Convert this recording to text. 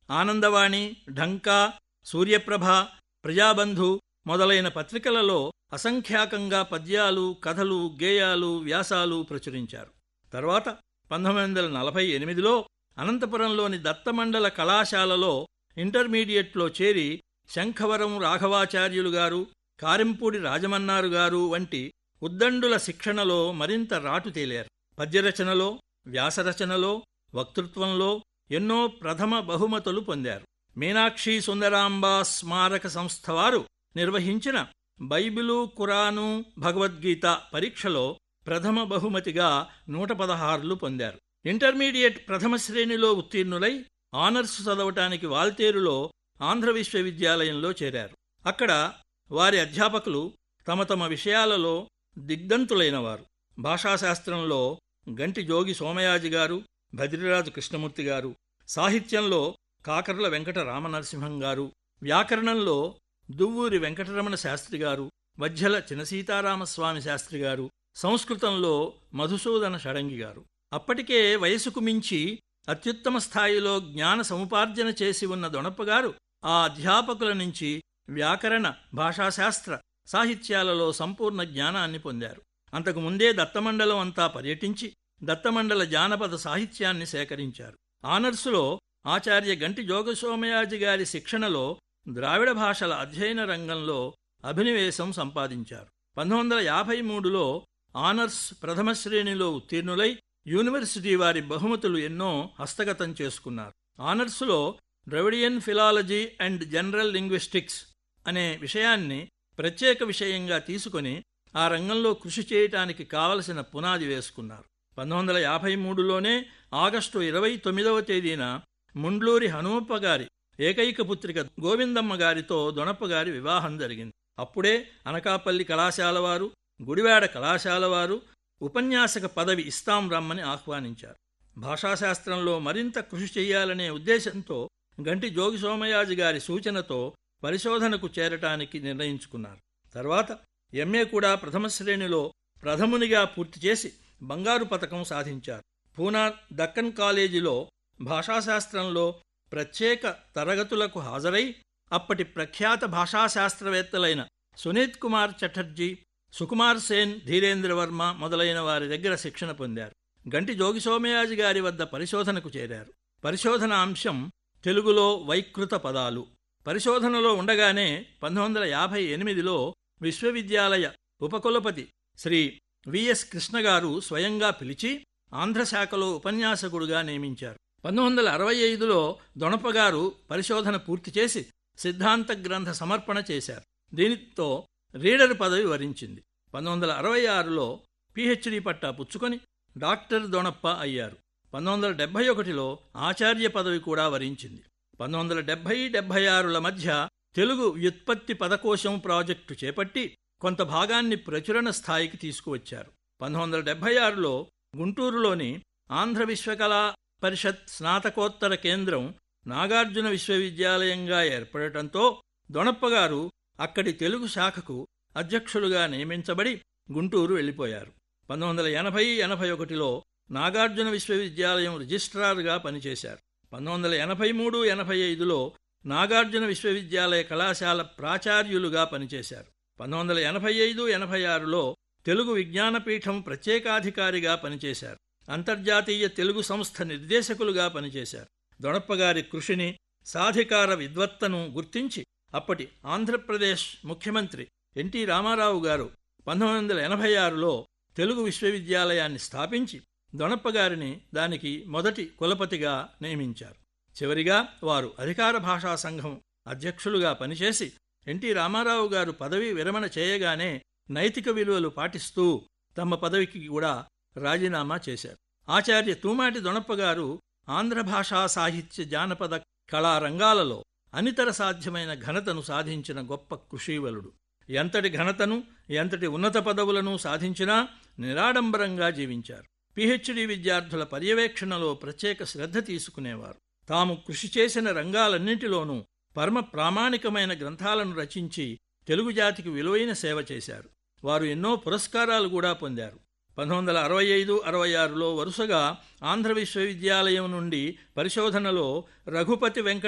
ఆనందవాణి ఢంకా సూర్యప్రభ ప్రజాబంధు మొదలైన పత్రికలలో అసంఖ్యాకంగా పద్యాలు కథలు గేయాలు వ్యాసాలు ప్రచురించారు తర్వాత పంతొమ్మిది వందల నలభై ఎనిమిదిలో అనంతపురంలోని దత్తమండల కళాశాలలో ఇంటర్మీడియట్లో చేరి శంఖవరం రాఘవాచార్యులు గారు కారింపూడి రాజమన్నారు గారు వంటి ఉద్దండుల శిక్షణలో మరింత రాటు తేలారు పద్యరచనలో వ్యాసరచనలో వక్తృత్వంలో ఎన్నో ప్రథమ బహుమతులు పొందారు మీనాక్షి సుందరాంబ స్మారక సంస్థ వారు నిర్వహించిన బైబిలు కురాను భగవద్గీత పరీక్షలో ప్రథమ బహుమతిగా నూట పదహారులు పొందారు ఇంటర్మీడియట్ ప్రథమ శ్రేణిలో ఉత్తీర్ణులై ఆనర్స్ చదవటానికి వాల్తేరులో ఆంధ్ర విశ్వవిద్యాలయంలో చేరారు అక్కడ వారి అధ్యాపకులు తమ తమ విషయాలలో దిగ్ధంతులైనవారు భాషాశాస్త్రంలో గంటి జోగి సోమయాజి గారు భద్రిరాజు కృష్ణమూర్తి గారు సాహిత్యంలో కాకర్ల వెంకట రామనరసింహం గారు వ్యాకరణంలో దువ్వూరి వెంకటరమణ శాస్త్రి గారు వజ్జల చినసీతారామస్వామి శాస్త్రి గారు సంస్కృతంలో మధుసూదన షడంగి గారు అప్పటికే వయసుకు మించి అత్యుత్తమ స్థాయిలో జ్ఞాన సముపార్జన చేసి ఉన్న దొణప్పగారు ఆ అధ్యాపకుల నుంచి వ్యాకరణ భాషాశాస్త్ర సాహిత్యాలలో సంపూర్ణ జ్ఞానాన్ని పొందారు అంతకు ముందే దత్తమండలం అంతా పర్యటించి దత్తమండల జానపద సాహిత్యాన్ని సేకరించారు ఆనర్సులో ఆచార్య గంటి జోగసోమయాజి గారి శిక్షణలో ద్రావిడ భాషల అధ్యయన రంగంలో అభినివేశం సంపాదించారు పంతొమ్మిది వందల యాభై మూడులో ఆనర్స్ ప్రథమ శ్రేణిలో ఉత్తీర్ణులై యూనివర్సిటీ వారి బహుమతులు ఎన్నో హస్తగతం చేసుకున్నారు ఆనర్సులో Dravidian philology and general linguistics అనే విషయాన్ని ప్రత్యేక విషయంగా తీసుకొని ఆ రంగంలో కృషి చేయటానికి కావలసిన పునాది వేసుకున్నారు పంతొమ్మిది వందల యాభై మూడులోనే ఆగస్టు ఇరవై తొమ్మిదవ తేదీన ముండ్లూరి హనుమప్ప గారి ఏకైక పుత్రిక గోవిందమ్మ గారితో దొనప్ప గారి వివాహం జరిగింది అప్పుడే అనకాపల్లి కళాశాల వారు గుడివాడ కళాశాల వారు ఉపన్యాసక పదవి ఇస్తాం రమ్మని ఆహ్వానించారు భాషాశాస్త్రంలో మరింత కృషి చేయాలనే ఉద్దేశంతో గంటి జోగి సోమయాజి గారి సూచనతో పరిశోధనకు చేరటానికి నిర్ణయించుకున్నారు తర్వాత ఎంఏ కూడా ప్రథమ శ్రేణిలో ప్రథమునిగా పూర్తి చేసి బంగారు పతకం సాధించారు పూనా దక్కన్ కాలేజీలో భాషాశాస్త్రంలో ప్రత్యేక తరగతులకు హాజరై అప్పటి ప్రఖ్యాత భాషాశాస్త్రవేత్తలైన సునీత్ కుమార్ చటర్జీ సుకుమార్ సేన్ ధీరేంద్రవర్మ మొదలైన వారి దగ్గర శిక్షణ పొందారు గంటి జోగి సోమయాజి గారి వద్ద పరిశోధనకు చేరారు పరిశోధన అంశం తెలుగులో వైకృత పదాలు పరిశోధనలో ఉండగానే పంతొమ్మిది వందల యాభై ఎనిమిదిలో విశ్వవిద్యాలయ ఉపకులపతి శ్రీ విఎస్ కృష్ణ గారు స్వయంగా పిలిచి ఆంధ్రశాఖలో ఉపన్యాసకుడుగా నియమించారు పంతొమ్మిది వందల అరవై ఐదులో దొణపగారు పరిశోధన పూర్తి చేసి సిద్ధాంత గ్రంథ సమర్పణ చేశారు దీనితో రీడర్ పదవి వరించింది పంతొమ్మిది వందల అరవై ఆరులో పిహెచ్డి పట్టా పుచ్చుకొని డాక్టర్ దొణప్ప అయ్యారు పంతొమ్మిది వందల డెబ్బై ఒకటిలో ఆచార్య పదవి కూడా వరించింది పంతొమ్మిది వందల డెబ్బై డెబ్బై ఆరుల మధ్య తెలుగు వ్యుత్పత్తి పదకోశం ప్రాజెక్టు చేపట్టి కొంత భాగాన్ని ప్రచురణ స్థాయికి తీసుకువచ్చారు పంతొమ్మిది వందల డెబ్బై ఆరులో గుంటూరులోని ఆంధ్ర విశ్వకళా పరిషత్ స్నాతకోత్తర కేంద్రం నాగార్జున విశ్వవిద్యాలయంగా ఏర్పడటంతో దొణప్పగారు అక్కడి తెలుగు శాఖకు అధ్యక్షులుగా నియమించబడి గుంటూరు వెళ్ళిపోయారు పంతొమ్మిది వందల ఎనభై ఎనభై ఒకటిలో నాగార్జున విశ్వవిద్యాలయం రిజిస్ట్రార్గా పనిచేశారు పంతొమ్మిది వందల ఎనభై మూడు ఎనభై ఐదులో నాగార్జున విశ్వవిద్యాలయ కళాశాల ప్రాచార్యులుగా పనిచేశారు పంతొమ్మిది వందల ఎనభై ఐదు ఎనభై ఆరులో తెలుగు విజ్ఞానపీఠం ప్రత్యేకాధికారిగా పనిచేశారు అంతర్జాతీయ తెలుగు సంస్థ నిర్దేశకులుగా పనిచేశారు దొణప్పగారి కృషిని సాధికార విద్వత్తను గుర్తించి అప్పటి ఆంధ్రప్రదేశ్ ముఖ్యమంత్రి ఎన్టీ రామారావు గారు పంతొమ్మిది వందల ఎనభై ఆరులో తెలుగు విశ్వవిద్యాలయాన్ని స్థాపించి దొణప్పగారిని దానికి మొదటి కులపతిగా నియమించారు చివరిగా వారు అధికార భాషా సంఘం అధ్యక్షులుగా పనిచేసి ఎన్టీ రామారావు గారు పదవి విరమణ చేయగానే నైతిక విలువలు పాటిస్తూ తమ పదవికి కూడా రాజీనామా చేశారు ఆచార్య తూమాటి దొణప్పగారు ఆంధ్ర భాషా సాహిత్య జానపద కళారంగాలలో అనితర సాధ్యమైన ఘనతను సాధించిన గొప్ప కృషీవలుడు ఎంతటి ఘనతను ఎంతటి ఉన్నత పదవులను సాధించినా నిరాడంబరంగా జీవించారు పిహెచ్డి విద్యార్థుల పర్యవేక్షణలో ప్రత్యేక శ్రద్ధ తీసుకునేవారు తాము కృషి చేసిన రంగాలన్నింటిలోనూ పరమ ప్రామాణికమైన గ్రంథాలను రచించి తెలుగు జాతికి విలువైన సేవ చేశారు వారు ఎన్నో పురస్కారాలు కూడా పొందారు పంతొమ్మిది వందల అరవై ఐదు అరవై ఆరులో వరుసగా ఆంధ్ర విశ్వవిద్యాలయం నుండి పరిశోధనలో రఘుపతి వెంకట